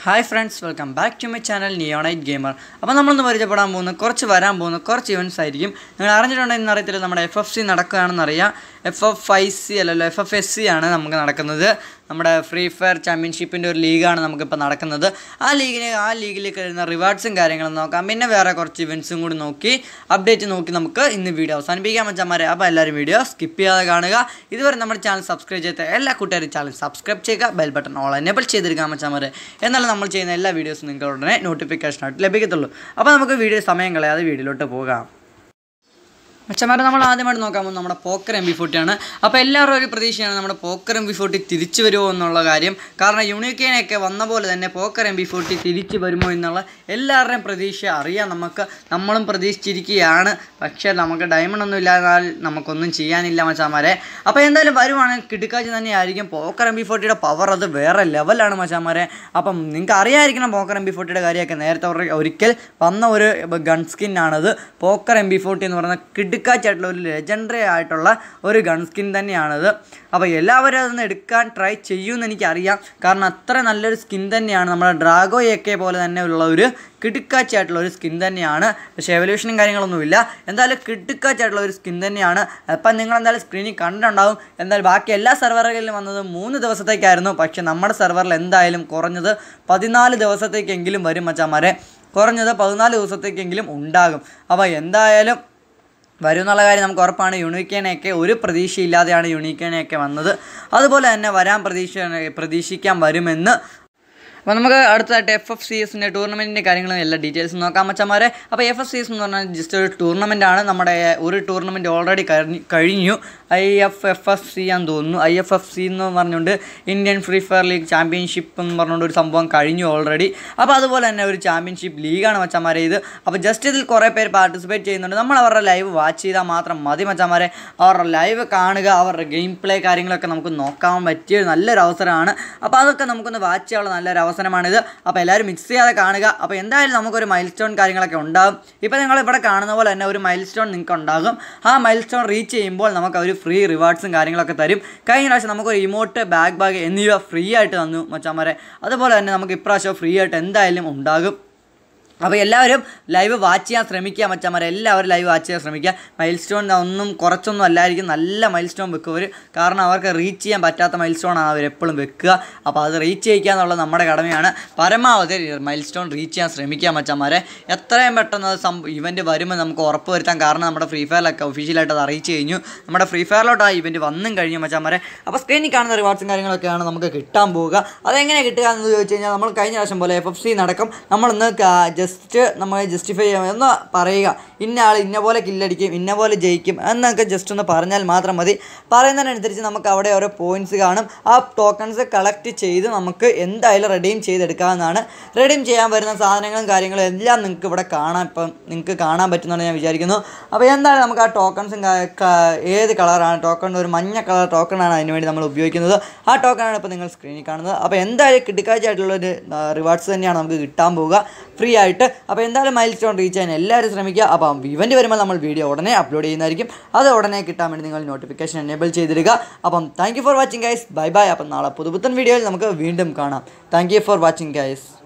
hi friends welcome back to my channel Neonite gamer അപ്പോൾ നമ്മളിന്ന് പരിചയപ്പെടാൻ പോകുന്ന കുറച്ച് വരാൻ പോകുന്ന കുറച്ച് ഇവൻറ്റ്സ് ആയിരിക്കും നിങ്ങൾ അറിഞ്ഞിട്ടുണ്ടെന്ന് അറിയത്തില്ല നമ്മുടെ എഫ് എഫ് സി നടക്കുകയാണെന്ന് അറിയാം എഫ് എഫ് ഐ സി അല്ലല്ലോ എഫ് എഫ് എസ് സി ആണ് നമുക്ക് നടക്കുന്നത് നമ്മുടെ ഫ്രീ ഫയർ ചാമ്പ്യൻഷിപ്പിൻ്റെ ഒരു ലീഗാണ് നമുക്കിപ്പോൾ നടക്കുന്നത് ആ ലീഗിന് ആ ലീഗിലേക്ക് വരുന്ന റിവാർഡ്സും കാര്യങ്ങളും നോക്കാം പിന്നെ വേറെ കുറച്ച് ഇവൻറ്റ്സും കൂടി നോക്കി അപ്ഡേറ്റ് നോക്കി നമുക്ക് ഇന്ന് വീഡിയോ അവസാനിപ്പിക്കാൻ മച്ചന്മാരെ അപ്പോൾ എല്ലാവരും വീഡിയോ സ്കിപ്പ് ചെയ്യാതെ കാണുക ഇതുവരെ നമ്മുടെ ചാനൽ സബ്സ്ക്രൈബ് ചെയ്ത എല്ലാ കൂട്ടുകാരും ചാനൽ സബ്സ്ക്രൈബ് ചെയ്യുക ബെൽ ബട്ടൺ ഓൾ എനേബിൾ ചെയ്തെടുക്കാൻ മച്ചന്മാരെ എന്നാലും നമ്മൾ ചെയ്യുന്ന എല്ലാ വീഡിയോസും നിങ്ങൾക്ക് ഉടനെ നോട്ടിഫിക്കേഷനായിട്ട് ലഭിക്കത്തുള്ളൂ അപ്പോൾ നമുക്ക് വീഡിയോ സമയം കളയാതെ വീഡിയോയിലോട്ട് പോകാം മച്ചന്മാരെ നമ്മൾ ആദ്യമായിട്ട് നോക്കാൻ പോകുന്നത് നമ്മുടെ പോക്കർ എം ബി ഫോർട്ടിയാണ് അപ്പോൾ എല്ലാവരും ഒരു പ്രതീക്ഷയാണ് നമ്മുടെ പോക്കർ എം ബി ഫോർട്ടി തിരിച്ചു വരുമോ എന്നുള്ള കാര്യം കാരണം യൂണിക്കേനൊക്കെ വന്ന പോലെ തന്നെ പോക്കർ എം ബി ഫോർട്ടി തിരിച്ചു വരുമോ എന്നുള്ള എല്ലാവരുടെയും പ്രതീക്ഷ അറിയാം നമുക്ക് നമ്മളും പ്രതീക്ഷിച്ചിരിക്കുകയാണ് പക്ഷേ നമുക്ക് ഡയമണ്ട് ഒന്നും ഇല്ലാതാൽ നമുക്കൊന്നും ചെയ്യാനില്ല മച്ചാമാരെ അപ്പോൾ എന്തായാലും വരുവാണെങ്കിൽ കിടുക്കാച്ചി തന്നെയായിരിക്കും പോക്കർ എം ബി ഫോർട്ടിയുടെ പവർ അത് വേറെ ലെവലാണ് മച്ചാമാരെ അപ്പം നിങ്ങൾക്ക് അറിയാതിരിക്കണം പോക്കർ എം ബി ഫോർട്ടിയുടെ കാര്യമൊക്കെ നേരത്തെ ഒരി- ഒരിക്കൽ വന്ന ഒരു ഗൺ സ്കിന്നാണത് പോക്കർ എം ബി ഫോർട്ടി എന്ന് പറയുന്ന കിടുക്കാച്ചായിട്ടുള്ള ഒരു ലെജൻഡറി ആയിട്ടുള്ള ഒരു ഗൺ സ്കിൻ തന്നെയാണത് അപ്പോൾ എല്ലാവരും അതൊന്ന് എടുക്കാൻ ട്രൈ ചെയ്യുമെന്ന് എനിക്കറിയാം കാരണം അത്ര നല്ലൊരു സ്കിൻ തന്നെയാണ് നമ്മുടെ ഡ്രാഗോയൊക്കെ പോലെ തന്നെ ഉള്ള ഒരു കിടുക്കാച്ചായിട്ടുള്ള ഒരു സ്കിൻ തന്നെയാണ് പക്ഷേ എവല്യൂഷനും കാര്യങ്ങളൊന്നുമില്ല എന്തായാലും കിടുക്കാച്ചായിട്ടുള്ള ഒരു സ്കിൻ തന്നെയാണ് അപ്പം നിങ്ങൾ എന്തായാലും സ്ക്രീനിൽ കണ്ടിട്ടുണ്ടാവും എന്തായാലും ബാക്കി എല്ലാ സെർവറുകളിലും വന്നത് മൂന്ന് ദിവസത്തേക്കായിരുന്നു പക്ഷേ നമ്മുടെ സെർവറിൽ എന്തായാലും കുറഞ്ഞത് പതിനാല് ദിവസത്തേക്കെങ്കിലും വരും മച്ചാമാരെ കുറഞ്ഞത് പതിനാല് ദിവസത്തേക്കെങ്കിലും ഉണ്ടാകും അപ്പോൾ എന്തായാലും വരും എന്നുള്ള കാര്യം നമുക്ക് ഉറപ്പാണ് യൂണിക്കേനെയൊക്കെ ഒരു പ്രതീക്ഷയില്ലാതെയാണ് യൂണിക്കേനെയൊക്കെ വന്നത് അതുപോലെ തന്നെ വരാൻ പ്രതീക്ഷ പ്രതീക്ഷിക്കാൻ വരുമെന്ന് അപ്പോൾ നമുക്ക് അടുത്തതായിട്ട് എഫ് എഫ് സി എസിൻ്റെ ടൂർണമെൻറ്റിൻ്റെ കാര്യങ്ങളും എല്ലാ ഡീറ്റെയിൽസും നോക്കാം മച്ചന്മാരെ അപ്പോൾ എഫ് എഫ് സി എസ് എന്ന് പറഞ്ഞാൽ ജസ്റ്റ് ഒരു ടൂർണമെൻ്റ് ആണ് നമ്മുടെ ഒരു ടൂർണമെൻറ്റ് ഓൾറെഡി കഴിഞ്ഞു കഴിഞ്ഞു I F F F C ആണെന്ന് തോന്നുന്നു ഐ എഫ് എഫ് സി എന്ന് പറഞ്ഞുകൊണ്ട് Indian free fire league championship എന്ന് പറഞ്ഞുകൊണ്ട് ഒരു സംഭവം കഴിഞ്ഞു ഓൾറെഡി അപ്പോൾ അതുപോലെ തന്നെ ഒരു ചാമ്പ്യൻഷിപ്പ് ലീഗാണ് മച്ചന്മാരെ ഇത് അപ്പോൾ ജസ്റ്റ് ഇതിൽ കുറേ പേര് പാർട്ടിസിപ്പേറ്റ് ചെയ്യുന്നുണ്ട് നമ്മൾ അവരുടെ ലൈവ് വാച്ച് ചെയ്താൽ മാത്രം മതി മച്ചന്മാരെ അവരുടെ ലൈവ് കാണുക അവരുടെ ഗെയിം പ്ലേ കാര്യങ്ങളൊക്കെ നമുക്ക് നോക്കാൻ പറ്റിയ ഒരു നല്ലൊരു അവസരമാണ് അപ്പോൾ അതൊക്കെ നമുക്കൊന്ന് വാച്ച് ചെയ്യാനുള്ള നല്ലൊരു അവസരമാണിത് അപ്പോൾ എല്ലാവരും മിക്സ് ചെയ്യാതെ കാണുക അപ്പോൾ എന്തായാലും നമുക്കൊരു മൈൽ സ്റ്റോൺ കാര്യങ്ങളൊക്കെ ഉണ്ടാകും ഇപ്പോൾ നിങ്ങൾ ഇവിടെ കാണുന്ന പോലെ തന്നെ ഒരു മൈൽ സ്റ്റോൺ നിങ്ങൾക്ക് ഉണ്ടാകും ആ മൈൽ സ്റ്റോൺ റീച്ച് ചെയ്യുമ്പോൾ നമുക്ക് അവർ ഫ്രീ റിവാർഡ്സും കാര്യങ്ങളൊക്കെ തരും കഴിഞ്ഞ പ്രാവശ്യം നമുക്കൊരു ഇമോട്ട് ബാഗ് ബാഗ് എന്നിവ ഫ്രീ ആയിട്ട് തന്നു മച്ചാമാരെ അതുപോലെ തന്നെ നമുക്ക് ഇപ്രാവശ്യം ഫ്രീ ആയിട്ട് എന്തായാലും ഉണ്ടാകും അപ്പോൾ എല്ലാവരും ലൈവ് വാച്ച് ചെയ്യാൻ ശ്രമിക്കുക മച്ചന്മാരെ എല്ലാവരും ലൈവ് വാച്ച് ചെയ്യാൻ ശ്രമിക്കുക മൈൽ സ്റ്റോൺ ഒന്നും കുറച്ചൊന്നും അല്ലായിരിക്കും നല്ല മൈൽ സ്റ്റോൺ വെക്കും അവർ കാരണം അവർക്ക് റീച്ച് ചെയ്യാൻ പറ്റാത്ത മൈൽ സ്റ്റോണാണ് അവർ എപ്പോഴും വെക്കുക അപ്പോൾ അത് റീച്ച് ചെയ്യിക്കുക എന്നുള്ളത് നമ്മുടെ കടമയാണ് പരമാവധി മൈൽ സ്റ്റോൺ റീച്ച് ചെയ്യാൻ ശ്രമിക്കുക മച്ചന്മാരെ എത്രയും പെട്ടെന്ന് അത് സം ഇവൻറ്റ് വരുമ്പോൾ നമുക്ക് ഉറപ്പ് വരുത്താൻ കാരണം നമ്മുടെ ഫ്രീ ഫയറിലൊക്കെ ഒഫീഷ്യലായിട്ട് അത് അറിയിച്ച് കഴിഞ്ഞു നമ്മുടെ ഫ്രീ ഫയറിലോട്ട് ആ ഇവൻറ്റ് വന്നും കഴിഞ്ഞു മച്ചന്മാരെ അപ്പോൾ സ്ക്രീനിൽ കാണുന്ന റിവാർഡ്സും കാര്യങ്ങളൊക്കെയാണ് നമുക്ക് കിട്ടാൻ പോവുക അതെങ്ങനെ കിട്ടുക എന്ന് ചോദിച്ചു കഴിഞ്ഞാൽ നമ്മൾ കഴിഞ്ഞ പ്രാവശ്യം പോലെ എഫ് എഫ് സി നടക്കും നമ്മളൊന്ന് ജസ്റ്റ് നമ്മൾ ജസ്റ്റിഫൈ ചെയ്യാൻ ഒന്ന് പറയുക ഇന്ന ആൾ ഇന്ന പോലെ കില്ലടിക്കും ഇന്ന പോലെ ജയിക്കും എന്നൊക്കെ ജസ്റ്റ് ഒന്ന് പറഞ്ഞാൽ മാത്രം മതി പറയുന്നതിനനുസരിച്ച് നമുക്ക് അവിടെ ഓരോ പോയിന്റ്സ് കാണും ആ ടോക്കൺസ് കളക്ട് ചെയ്ത് നമുക്ക് എന്തായാലും റെഡീം ചെയ്തെടുക്കാവുന്നതാണ് റെഡീം ചെയ്യാൻ വരുന്ന സാധനങ്ങളും കാര്യങ്ങളും എല്ലാം നിങ്ങൾക്ക് ഇവിടെ കാണാൻ ഇപ്പം നിങ്ങൾക്ക് കാണാൻ പറ്റുമെന്നാണ് ഞാൻ വിചാരിക്കുന്നു അപ്പോൾ എന്തായാലും നമുക്ക് ആ ടോക്കൺസും ഏത് കളറാണ് ടോക്കൺ ഒരു മഞ്ഞ കളർ ടോക്കണാണ് അതിന് വേണ്ടി നമ്മൾ ഉപയോഗിക്കുന്നത് ആ ടോക്കണാണ് ഇപ്പോൾ നിങ്ങൾ സ്ക്രീനിൽ കാണുന്നത് അപ്പോൾ എന്തായാലും കിടക്കാച്ചായിട്ടുള്ളൊരു റിവാർഡ്സ് തന്നെയാണ് നമുക്ക് കിട്ടാൻ പോവുക ഫ്രീ ആയിട്ട് അപ്പോൾ എന്തായാലും മൈൽ സ്റ്റോൺ റീച്ച് ചെയ്യാൻ എല്ലാവരും ശ്രമിക്കുക അപ്പം ഇവൻറ്റ് വരുമ്പോൾ നമ്മൾ വീഡിയോ ഉടനെ അപ്ലോഡ് ചെയ്യുന്നതായിരിക്കും അത് ഉടനെ കിട്ടാൻ വേണ്ടി നിങ്ങൾ നോട്ടിഫിക്കേഷൻ എനേബിൾ ചെയ്തിടുക അപ്പം thank you for watching guys bye bye അപ്പം നാളെ പുതുപുത്തൻ വീഡിയോയിൽ നമുക്ക് വീണ്ടും കാണാം thank you for watching guys